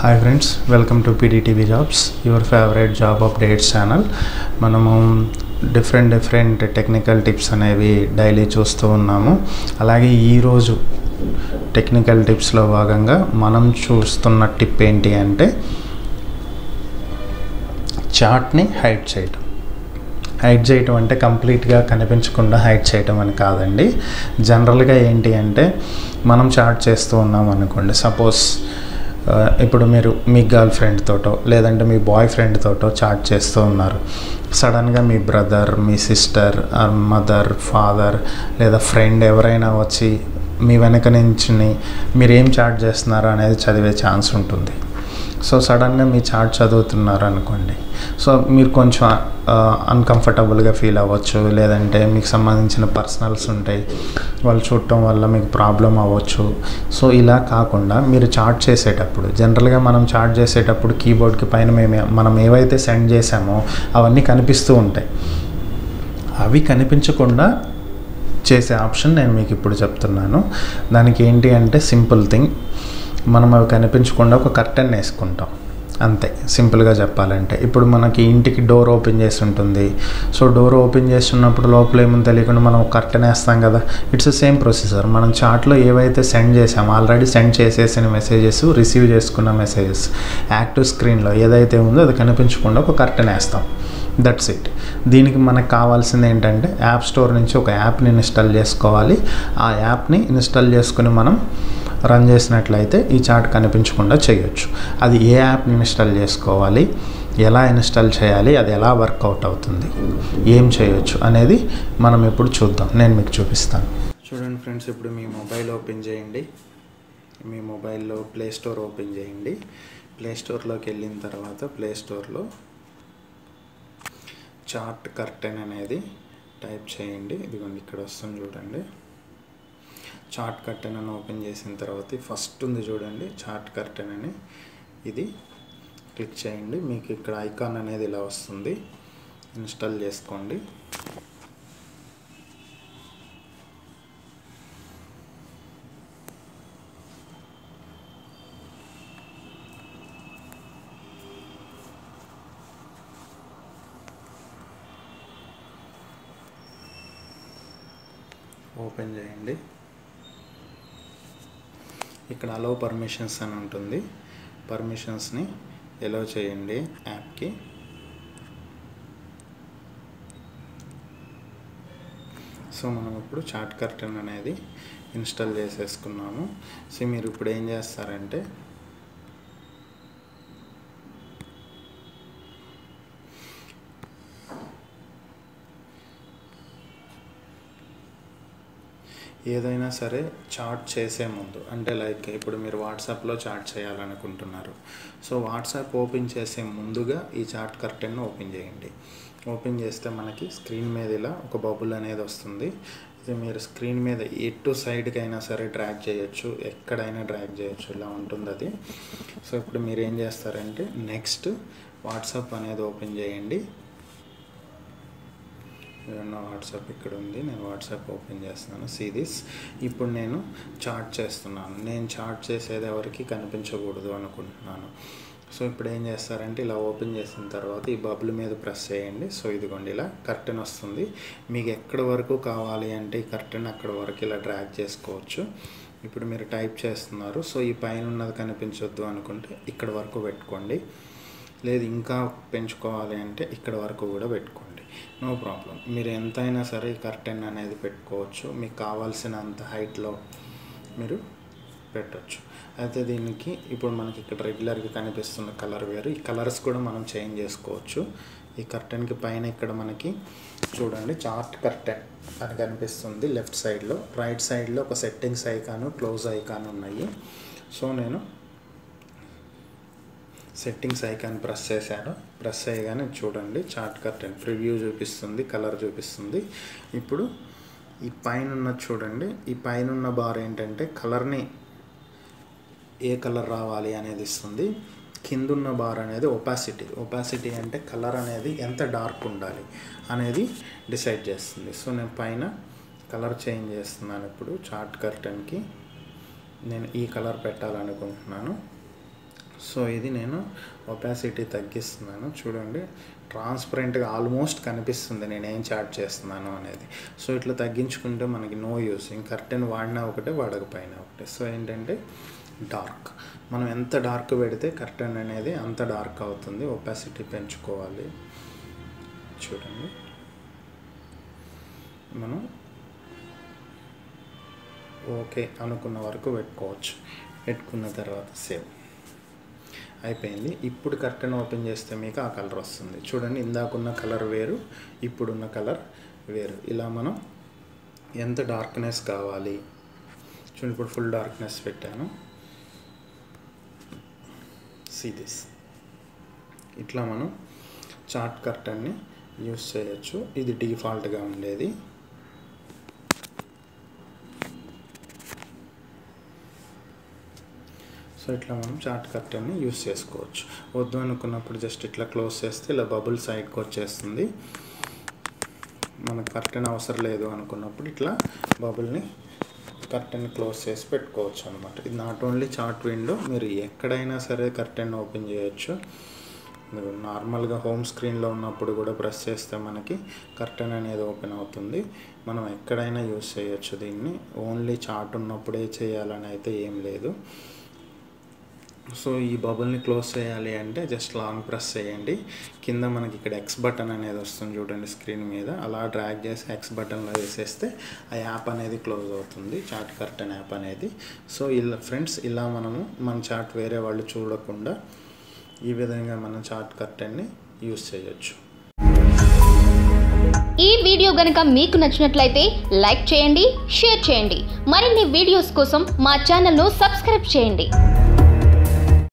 hi friends welcome to PDTV jobs your favourite job updates channel మనము different different technical tips అనేవి daily చూస్తూ ఉన్నాము అలాగే ఈరోజు టెక్నికల్ టిప్స్లో భాగంగా మనం చూస్తున్న టిప్ ఏంటి అంటే చార్ట్ని హైడ్ చేయటం హైడ్ చేయటం అంటే కంప్లీట్గా కనిపించకుండా హైడ్ చేయటం అని కాదండి జనరల్గా ఏంటి అంటే మనం చాట్ చేస్తూ ఉన్నాం అనుకోండి సపోజ్ ఇప్పుడు మీరు మీ గర్ల్ ఫ్రెండ్ తోటో లేదంటే మీ బాయ్ ఫ్రెండ్ తోటో చాట్ చేస్తూ ఉన్నారు సడన్గా మీ బ్రదర్ మీ సిస్టర్ మదర్ ఫాదర్ లేదా ఫ్రెండ్ ఎవరైనా వచ్చి మీ వెనక నుంచి మీరు ఏం చాట్ చేస్తున్నారు అనేది చదివే ఛాన్స్ ఉంటుంది సో సడన్గా మీ చాట్ చదువుతున్నారు అనుకోండి సో మీరు కొంచెం అన్కంఫర్టబుల్గా ఫీల్ అవ్వచ్చు లేదంటే మీకు సంబంధించిన పర్సనల్స్ ఉంటాయి వాళ్ళు చూడటం వల్ల మీకు ప్రాబ్లం అవ్వచ్చు సో ఇలా కాకుండా మీరు చాట్ చేసేటప్పుడు జనరల్గా మనం చాట్ చేసేటప్పుడు కీబోర్డ్కి పైన మేము మనం ఏవైతే సెండ్ చేసామో అవన్నీ కనిపిస్తూ ఉంటాయి అవి కనిపించకుండా చేసే ఆప్షన్ నేను మీకు ఇప్పుడు చెప్తున్నాను దానికి ఏంటి అంటే సింపుల్ థింగ్ మనం అవి కనిపించకుండా ఒక కర్టెన్ వేసుకుంటాం అంతే సింపుల్గా చెప్పాలంటే ఇప్పుడు మనకి ఇంటికి డోర్ ఓపెన్ చేసి ఉంటుంది సో డోర్ ఓపెన్ చేస్తున్నప్పుడు లోపల ఏమో తెలియకుండా మనం కర్టెన్ వేస్తాం కదా ఇట్స్ సేమ్ ప్రొసీజర్ మనం చాట్లో ఏవైతే సెండ్ చేసామో ఆల్రెడీ సెండ్ చేసేసిన మెసేజెస్ రిసీవ్ చేసుకున్న మెసేజెస్ యాక్టివ్ స్క్రీన్లో ఏదైతే ఉందో అది కనిపించకుండా ఒక కర్టెన్ వేస్తాం దట్స్ ఇట్ దీనికి మనకు కావాల్సింది ఏంటంటే యాప్ స్టోర్ నుంచి ఒక యాప్ని ఇన్స్టాల్ చేసుకోవాలి ఆ యాప్ని ఇన్స్టాల్ చేసుకుని మనం రన్ చేసినట్లయితే ఈ చాట్ కనిపించకుండా చేయొచ్చు అది ఏ యాప్ని ఇన్స్టాల్ చేసుకోవాలి ఎలా ఇన్స్టాల్ చేయాలి అది ఎలా వర్కౌట్ అవుతుంది ఏం చేయొచ్చు అనేది మనం ఇప్పుడు చూద్దాం నేను మీకు చూపిస్తాను చూడండి ఫ్రెండ్స్ ఇప్పుడు మీ మొబైల్ ఓపెన్ చేయండి మీ మొబైల్లో ప్లే స్టోర్ ఓపెన్ చేయండి ప్లే స్టోర్లోకి వెళ్ళిన తర్వాత ప్లే స్టోర్లో చార్ట్ కర్టెన్ అనేది టైప్ చేయండి ఇదిగోండి ఇక్కడ వస్తుంది చూడండి చార్ట్ కర్టెన్ అని ఓపెన్ చేసిన తర్వాత ఫస్ట్ ఉంది చూడండి చార్ట్ కర్టెన్ అని ఇది క్లిక్ చేయండి మీకు ఇక్కడ ఐకాన్ అనేది ఇలా వస్తుంది ఇన్స్టాల్ చేసుకోండి ఓపెన్ చేయండి ఇక్కడ అలో పర్మిషన్స్ అని ఉంటుంది పర్మిషన్స్ని ఎలో చేయండి యాప్కి సో మనం ఇప్పుడు చాట్ కర్టెన్ అనేది ఇన్స్టాల్ చేసేసుకున్నాము సో మీరు ఇప్పుడు ఏం చేస్తారంటే ఏదైనా సరే చాట్ చేసే ముందు అంటే లైక్ ఇప్పుడు మీరు వాట్సాప్లో చాట్ చేయాలనుకుంటున్నారు సో వాట్సాప్ ఓపెన్ చేసే ముందుగా ఈ చాట్ కర్టెన్ ఓపెన్ చేయండి ఓపెన్ చేస్తే మనకి స్క్రీన్ మీద ఇలా ఒక బబుల్ అనేది వస్తుంది ఇది మీరు స్క్రీన్ మీద ఎటు సైడ్కి అయినా సరే డ్రాగ్ చేయొచ్చు ఎక్కడైనా డ్రాగ్ చేయొచ్చు ఇలా ఉంటుంది అది సో ఇప్పుడు మీరు ఏం చేస్తారంటే నెక్స్ట్ వాట్సాప్ అనేది ఓపెన్ చేయండి నా వాట్సాప్ ఇక్కడ ఉంది నేను వాట్సాప్ ఓపెన్ చేస్తున్నాను సిరీస్ ఇప్పుడు నేను చాట్ చేస్తున్నాను నేను చాట్ చేసేది ఎవరికి కనిపించకూడదు అనుకుంటున్నాను సో ఇప్పుడు ఏం చేస్తారంటే ఇలా ఓపెన్ చేసిన తర్వాత ఈ బబుల్ మీద ప్రెస్ చేయండి సో ఇదిగోండి ఇలా కర్టెన్ వస్తుంది మీకు ఎక్కడి వరకు కావాలి అంటే ఈ కర్టెన్ అక్కడ వరకు ఇలా డ్రాగ్ చేసుకోవచ్చు ఇప్పుడు మీరు టైప్ చేస్తున్నారు సో ఈ పైన ఉన్నది కనిపించొద్దు అనుకుంటే ఇక్కడ వరకు పెట్టుకోండి లేదు ఇంకా పెంచుకోవాలి అంటే ఇక్కడ వరకు కూడా పెట్టుకోండి నో ప్రాబ్లం మీరు ఎంతైనా సరే కర్టెన్ అనేది పెట్టుకోవచ్చు మీకు కావాల్సినంత హైట్లో మీరు పెట్టచ్చు అయితే దీనికి ఇప్పుడు మనకి ఇక్కడ రెగ్యులర్గా కనిపిస్తున్న కలర్ వేరు ఈ కలర్స్ కూడా మనం చేంజ్ చేసుకోవచ్చు ఈ కర్టెన్కి పైన ఇక్కడ మనకి చూడండి చార్ట్ కర్టెన్ అని కనిపిస్తుంది లెఫ్ట్ సైడ్లో రైట్ సైడ్లో ఒక సెట్టింగ్స్ ఐకాను క్లోజ్ ఐకాన్ ఉన్నాయి సో నేను సెట్టింగ్స్ ఐకాన్ ప్రెస్ చేశాను ప్రెస్ చేయగానే చూడండి చార్ట్ కర్టెన్ ప్రివ్యూ చూపిస్తుంది కలర్ చూపిస్తుంది ఇప్పుడు ఈ పైన ఉన్నది చూడండి ఈ పైన ఉన్న బార్ ఏంటంటే కలర్ని ఏ కలర్ రావాలి అనేది ఇస్తుంది కిందున్న బార్ అనేది ఒపాసిటీ ఒపాసిటీ అంటే కలర్ అనేది ఎంత డార్క్ ఉండాలి అనేది డిసైడ్ చేస్తుంది సో నేను పైన కలర్ చేంజ్ చేస్తున్నాను ఇప్పుడు చార్ట్ కర్టన్కి నేను ఈ కలర్ పెట్టాలనుకుంటున్నాను సో ఇది నేను ఒపాసిటీ తగ్గిస్తున్నాను చూడండి ట్రాన్స్పరెంట్గా ఆల్మోస్ట్ కనిపిస్తుంది నేను ఏం చాట్ చేస్తున్నాను అనేది సో ఇట్లా తగ్గించుకుంటే మనకి నో యూస్ ఇంక కర్టెన్ వాడినా ఒకటే వాడకపోయినా ఒకటే సో ఏంటంటే డార్క్ మనం ఎంత డార్క్ పెడితే కర్టెన్ అనేది అంత డార్క్ అవుతుంది ఒపాసిటీ పెంచుకోవాలి చూడండి మనం ఓకే అనుకున్న వరకు పెట్టుకోవచ్చు పెట్టుకున్న తర్వాత సేవ్ అయిపోయింది ఇప్పుడు కర్టెన్ ఓపెన్ చేస్తే మీకు ఆ కలర్ వస్తుంది చూడండి ఇందాకున్న కలర్ వేరు ఇప్పుడున్న కలర్ వేరు ఇలా మనం ఎంత డార్క్నెస్ కావాలి చూడండి ఇప్పుడు ఫుల్ డార్క్నెస్ పెట్టాను సీ దిస్ ఇట్లా మనం చాట్ కర్టన్ని యూస్ చేయొచ్చు ఇది డిఫాల్ట్గా ఉండేది సో ఇట్లా మనం చాట్ కర్టన్ని యూస్ చేసుకోవచ్చు వద్దు అనుకున్నప్పుడు జస్ట్ ఇట్లా క్లోజ్ చేస్తే ఇలా బబుల్ సైడ్కి వచ్చేస్తుంది మనకు కర్టెన్ అవసరం లేదు అనుకున్నప్పుడు ఇట్లా బబుల్ని కర్టెన్ క్లోజ్ చేసి పెట్టుకోవచ్చు అనమాట ఇది నాట్ ఓన్లీ చాట్ విండో మీరు ఎక్కడైనా సరే కర్టెన్ ఓపెన్ చేయొచ్చు మీరు నార్మల్గా హోమ్ స్క్రీన్లో ఉన్నప్పుడు కూడా ప్రెస్ చేస్తే మనకి కర్టెన్ అనేది ఓపెన్ అవుతుంది మనం ఎక్కడైనా యూస్ చేయొచ్చు దీన్ని ఓన్లీ చాట్ ఉన్నప్పుడే చేయాలని అయితే ఏం లేదు సో ఈ బబుల్ని క్లోజ్ చేయాలి అంటే జస్ట్ లాంగ్ ప్రెస్ చేయండి కింద మనకి ఇక్కడ ఎక్స్ బటన్ అనేది వస్తుంది చూడండి స్క్రీన్ మీద అలా డ్రాగ్ చేసి ఎక్స్ బటన్లో వేసేస్తే ఆ యాప్ అనేది క్లోజ్ అవుతుంది చాట్ కర్టన్ యాప్ అనేది సో ఇలా ఫ్రెండ్స్ ఇలా మనము మన చాట్ వేరే వాళ్ళు చూడకుండా ఈ విధంగా మనం చాట్ కర్టన్ని యూస్ చేయొచ్చు ఈ వీడియో గనుక మీకు నచ్చినట్లయితే లైక్ చేయండి షేర్ చేయండి మరిన్ని వీడియోస్ కోసం మా ఛానల్ను సబ్స్క్రైబ్ చేయండి